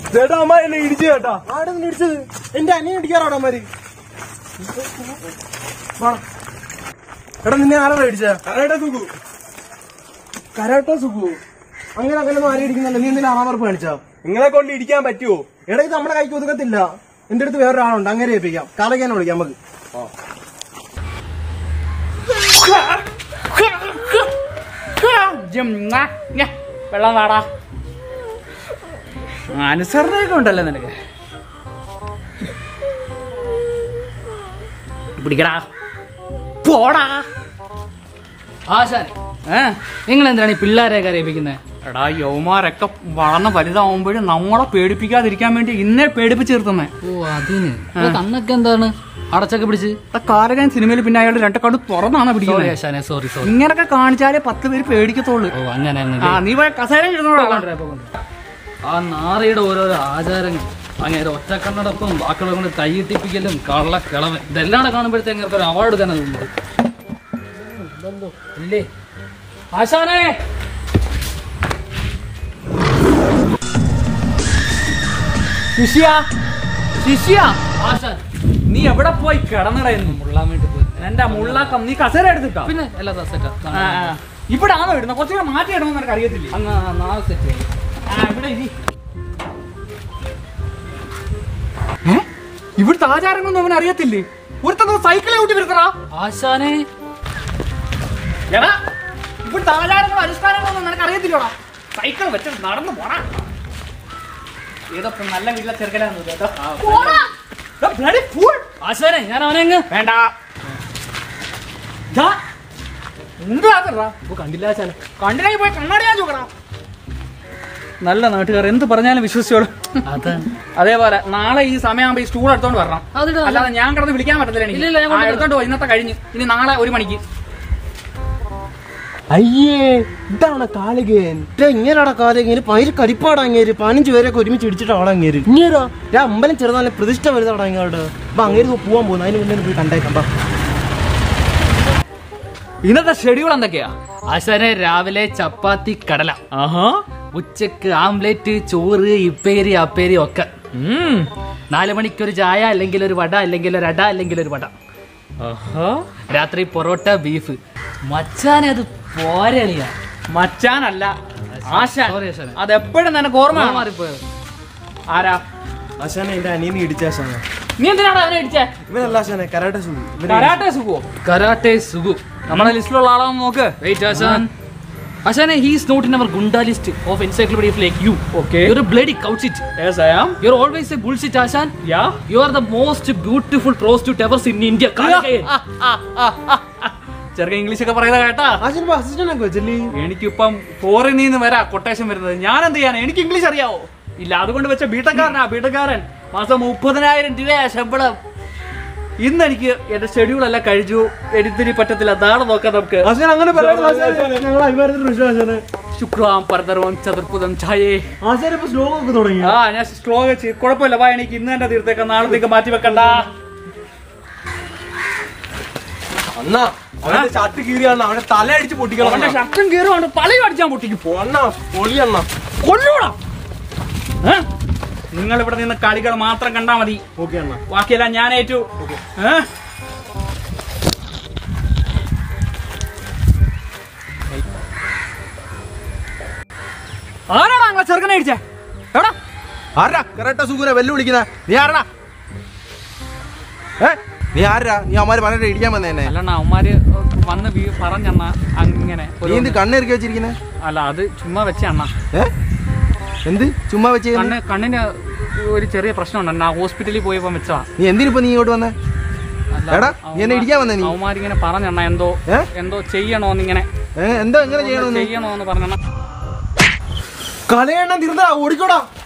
ചേട്ടാ അമ്മ എന്നെ ഇടിച്ചു ചേട്ടാ ആടെ നിന്ന് ഇടിച്ചത് എന്റെ അനിയൻ ഇടിക്കാറാണ് അമ്മര് എടാ നിന്നെ ആരാ ഇടിച്ച കരയുടെ സുഖു കരാട്ടോ സുഖു അങ്ങനെ അങ്ങനെ ഒന്നും ആരും ഇടിക്കുന്നില്ല നീ എന്തിനാ ആറാമർപ്പ് കാണിച്ചാ നിങ്ങളെ കൊണ്ട് ഇടിക്കാൻ പറ്റുമോ എടാ ഇത് നമ്മുടെ കൈക്ക് ഒതുക്കത്തില്ല എന്റെ അടുത്ത് വേറൊരാളുണ്ട് അങ്ങനെ ഏൽപ്പിക്കാം കാലയ്ക്കാനെ വിളിക്കാം നമുക്ക് വെള്ളം വാടാ അനുസരണയൊക്കെ ഉണ്ടല്ലോ നിനക്ക് പിടിക്കടാ പോടാ ആശാൻ ഏ നിങ്ങൾ എന്തിനാണ് ഈ പിള്ളേരെ കരയിപ്പിക്കുന്നത് എടാ യൗമാരൊക്കെ വളർന്ന് വലുതാവുമ്പോഴും നമ്മളെ പേടിപ്പിക്കാതിരിക്കാൻ വേണ്ടി ഇന്നേ പേടിപ്പിച്ച് നിർത്തുന്നേ ഓ അതിന് അപ്പൊ കണ്ണൊക്കെ എന്താണ് അടച്ചൊക്കെ പിടിച്ച് കാലകൻ സിനിമയിൽ പിന്നെ അയാളുടെ രണ്ട് കടു തുറന്നാണ് സോറി പിടിക്കുന്നത് ആശാനെ സോറി സോറി ഇങ്ങനൊക്കെ കാണിച്ചാലേ പത്ത് പേര് പേടിക്കത്തുള്ളൂ ഓ അങ്ങനെ ആ നീ പോയ കസേര ഇരുന്നോളാം ആ നാറിയുടെ ഓരോരോ ആചാരങ്ങൾ അങ്ങനെ ഒറ്റക്കണ്ണടൊപ്പം ബാക്കിയുള്ള കൊണ്ട് കൈയിട്ടിപ്പിക്കലും കള്ള കിളവൻ ഇതെല്ലാം കൂടെ കാണുമ്പോഴത്തേക്ക് ഒരു അവാർഡ് തന്നെ തോന്നുന്നു ഇല്ലേ ആശാനേ ശിഷ്യ ശിഷ്യ ആശാൻ നീ എവിടെ പോയി കിടന്നിടയുന്നു മുള്ളാൻ വേണ്ടി പോയി എന്റെ മുള്ളാക്കം നീ കസേര എടുത്തിട്ടോ പിന്നെ എല്ലാ സെറ്റാ ആ, ആ. ഇവിടെ ആണോ ഇടുന്നത് കുറച്ചുകൂടെ മാറ്റി ഇടണമെന്ന് എനിക്ക് അറിയത്തില്ലേ അങ്ങ് നാളെ സെറ്റ് ചെയ്യും ആ, ഇവിടെ ഇരി. ഏ? ഇവിടുത്തെ ആചാരങ്ങളൊന്നും അവൻ അറിയത്തില്ലേ ഒരുത്തന്നെ സൈക്കിളെ ഊട്ടി വരുത്തറാ ആശാനെ എടാ ഇവിടുത്തെ ആചാരങ്ങളും അനുഷ്ഠാനങ്ങളൊന്നും നിനക്ക് അറിയത്തില്ലോടാ സൈക്കിൾ വെച്ചിട്ട് നടന്നു പോടാ ഏതൊക്കെ നല്ല വീട്ടിലെ ചെറുക്കലാന്ന് കേട്ടോ എടാ, bloody fool. ആശാനെ ഞാൻ അവനെ അങ്ങ് വേണ്ട ദാ, എന്ത് ആക്കറാ ഓ കണ്ടില്ല ആശാനെ കണ്ടില്ലെങ്കിൽ പോയി കണ്ണാടി ഞാൻ ചോക്കടാ നല്ല നാട്ടുകാർ എന്ത് പറഞ്ഞാലും വിശ്വസിച്ചോളൂ അതാണ് അതേപോലെ നാളെ ഈ സമയമാകുമ്പോ ഈ സ്റ്റൂൾ എടുത്തോണ്ട് വരണം അതിടാ അല്ലാതെ ഞാൻ കിടന്ന് വിളിക്കാൻ പറ്റത്തില്ല എനിക്ക് ഇല്ല, ഇല്ല, ഞാൻ ആ, കൊണ്ടുവരാം. എടുത്തോണ്ട് പോ ഇന്നത്തെ കഴിഞ്ഞ് ഇനി നാളെ ഒരു മണിക്ക് അയ്യേ ഇതാണ് കാളികൻ ഇങ്ങനെയാടാ കാളികൻ പതിര് കരിപ്പാടാ അങ്ങേര് പതിനഞ്ച് പേരൊക്കെ ഒരുമിച്ച് ഇടിച്ചിട്ട് ആളാ അങ്ങേര് ഇങ്ങേരാ ഞാൻ അമ്പലം ചെറുതാലും പ്രതിഷ്ഠ വരുന്നതാടാ അങ്ങോട്ട് അപ്പൊ അങ്ങേര് പോവാൻ പോകുന്നു അതിന് മുന്നേ പോയി കണ്ടേക്കാം ബാ. ഇന്നത്തെ ഷെഡ്യൂൾ എന്തൊക്കെയാ ആശാനെ രാവിലെ ചപ്പാത്തി കടല ആഹാ ഉച്ചക്ക് ആംലേറ്റ് ചോറ് ഇപ്പേരി അപ്പേരി ഒക്കെ നാല് മണിക്കൊരു ചായ അല്ലെങ്കിൽ ഒരു വട അല്ലെങ്കിൽ ഒരു അട അല്ലെങ്കിൽ ഒരു വട ആഹാ രാത്രി പൊറോട്ട ബീഫ് മച്ചാനെ അത് പോരളിയാ മച്ചാനല്ല ആശാൻ Sorry, ആശാനെ. അതെപ്പോഴും നിനക്ക് ഓർമ്മ മാറിപ്പോയത് ആരാ ആശാനെ എന്റെ അനിയനെ ഇടിച്ച ആശാനെ നീ എന്തിനാണ് അവനെ ഇടിച്ചേ ഇവനല്ല ആശാനെ കരാട്ടെ സുഖം കരാട്ടെ സുഖോ കരാട്ടെ സുഗു നമ്മുടെ ലിസ്റ്റിലുള്ള ആളാന്ന് നോക്ക് വെയിറ്റ് ആശാൻ ആശാനെ he's not in our goonda list of encyclopedia like you Okay. You bloody cow shit Yes, I am. You are always a bullshit ആശാൻ Yeah. You are the most beautiful prostitute ever in India ചെറുക്കൻ English ഒക്കെ പറയുന്നത് കേട്ടാ ആശാൻ assistant ഒക്കെ വെച്ചല്ലേ എനിക്കിപ്പം ഫോറിനിൽ നിന്ന് വരാ കൊട്ടേഷൻ വരുന്നത് ഞാൻ എന്ത് ചെയ്യാനാ എനിക്ക് ഇംഗ്ലീഷ് അറിയാവോ ഇല്ല അതുകൊണ്ട് വെച്ച ബീട്ടക്കാരനാ ബീട്ടക്കാരൻ മാസം മുപ്പതിനായിരം രൂപയാ ശമ്പളം ഇന്ന് എനിക്ക് എന്റെ ഷെഡ്യൂൾ എല്ലാം കഴിച്ചു എഴുത്തിരി പറ്റത്തില്ല നാളെ നോക്കാം നമുക്ക് ആശാൻ അങ്ങനെ പറയാം ഞങ്ങൾ അഭിമാനത്തിന് വിഷയം ആശാനെ ശുക്രാം പരതരവം ചതുർപ്പുതം ഛായേ ആശാൻ ഇപ്പൊ ശ്ലോകം ഒക്കെ തുടങ്ങി ആ ഞാൻ സ്ട്രോ വെച്ച് കുഴപ്പമില്ല വാ എനിക്ക് ഇന്ന് തന്നെ തീർത്തേക്കാം നാളത്തേക്ക് മാറ്റി വെക്കണ്ട അണ്ണാ അവന്റെ ഷർട്ട് കീറിയാണ് അവന്റെ തല അടിച്ച് പൊട്ടിക്കണം അവന്റെ ഷർട്ടും കീറുകൊണ്ട് തലയും അടിച്ചാൻ പൊട്ടിക്കും അണ്ണാ പൊളി അണ്ണ കൊല്ലൂടാ നിങ്ങൾ ഇവിടെ നിന്ന് കളികൾ മാത്രം കണ്ടാ മതി ഓക്കെ അണ്ണ ബാക്കിയെല്ലാം ഞാൻ ഏറ്റു ഏ? ആരാടാ നിങ്ങളെ ചെറുക്കനെ അടിച്ചേ എവിടാ ആരാ കരാട്ടെ സുഖൂനെ വെല്ലു വിളിക്കുന്ന നീ ആരാ ഏ നീ ആരാ നീ അമ്മാര് പറഞ്ഞിട്ട് ഇടിക്കാൻ വന്നേനെ അല്ലണ്ണ അവന്മാര് വന്ന് വീ- പറഞ്ഞണ്ണ അങ്ങനെ ഒരു- നീ എന്ത് കണ്ണിറക്കി വെച്ചിരിക്കുന്നെ അല്ല അത് ചുമ്മാ വെച്ച അണ്ണ ഏ എന്ത് ചുമ്മാ വെച്ച് കണ്ണ് കണ്ണിന് ഒരു ചെറിയ പ്രശ്നമുണ്ട് അണ്ണ ഹോസ്പിറ്റലിൽ പോയപ്പോ വെച്ചതാ നീ എന്തിനിപ്പോ നീ ഇങ്ങോട്ട് വന്നേ അല്ല, എടാ, നീ എന്നെ ഇടിക്കാൻ വന്നേ നീ? അവന്മാരിങ്ങനെ പറഞ്ഞണ്ണ എന്തോ ഏ? എന്തോ ചെയ്യണോന്നിങ്ങനെ ഏ, എന്താ എങ്ങനെ ചെയ്യണമെന്ന് ചെയ്യണോന്ന് പറഞ്ഞണ്ണ കലയെണ്ണം തീർന്നാ ഓടിക്കോടാ